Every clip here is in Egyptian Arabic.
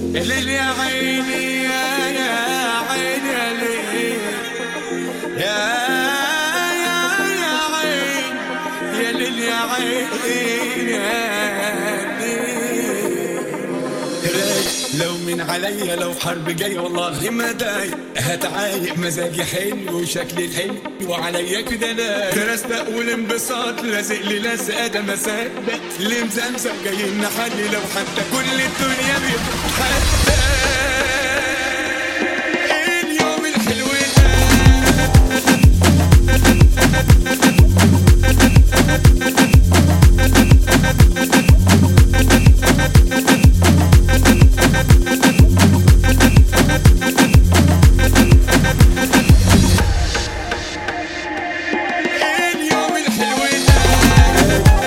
ليل يا عيني يا يا عيني يا ليل يا يا يا عين يا ليل يا عين يا ليل لو من عليا لو حرب جاي والله ما داي هتعايق مزاجي حلو وشكلي الحلو وعليا كده لا درست اقول انبساط لازق لي لازقه ده مسافه اللي مزمزم جاي نحلي لو حتى كل الدنيا بيتحدى اليوم الحلو ده اليوم الحلو ده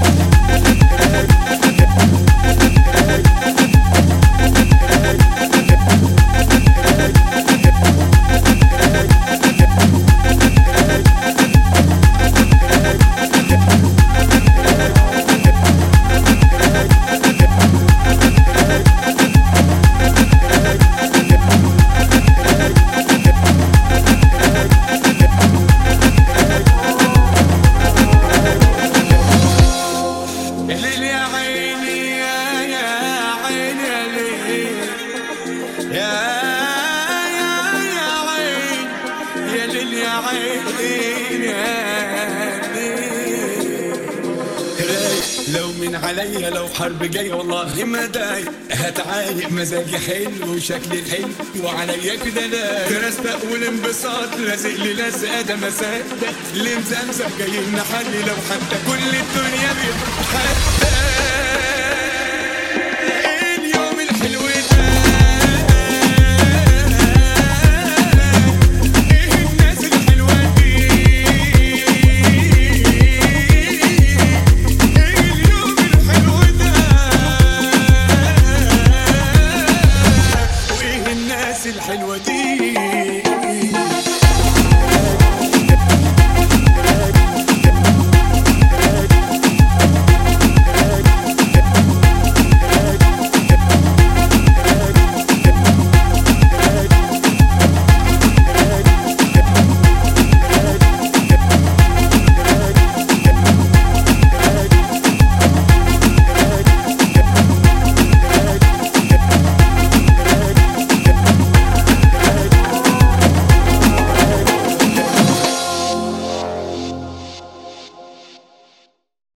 الليل يا عيني يا يا عيني يا ليل يا يا يا عين يا ليل يا عين يا ليل لو من عليا لو حرب جاي والله ما داي هتعايق مزاجي حلو وشكلي الحلو وعليا كده لا درست اقول انبساط لازق لي لازقه ده مسافه اللي مزمزم جاي نحلي لو حتى كل الدنيا بيتحدى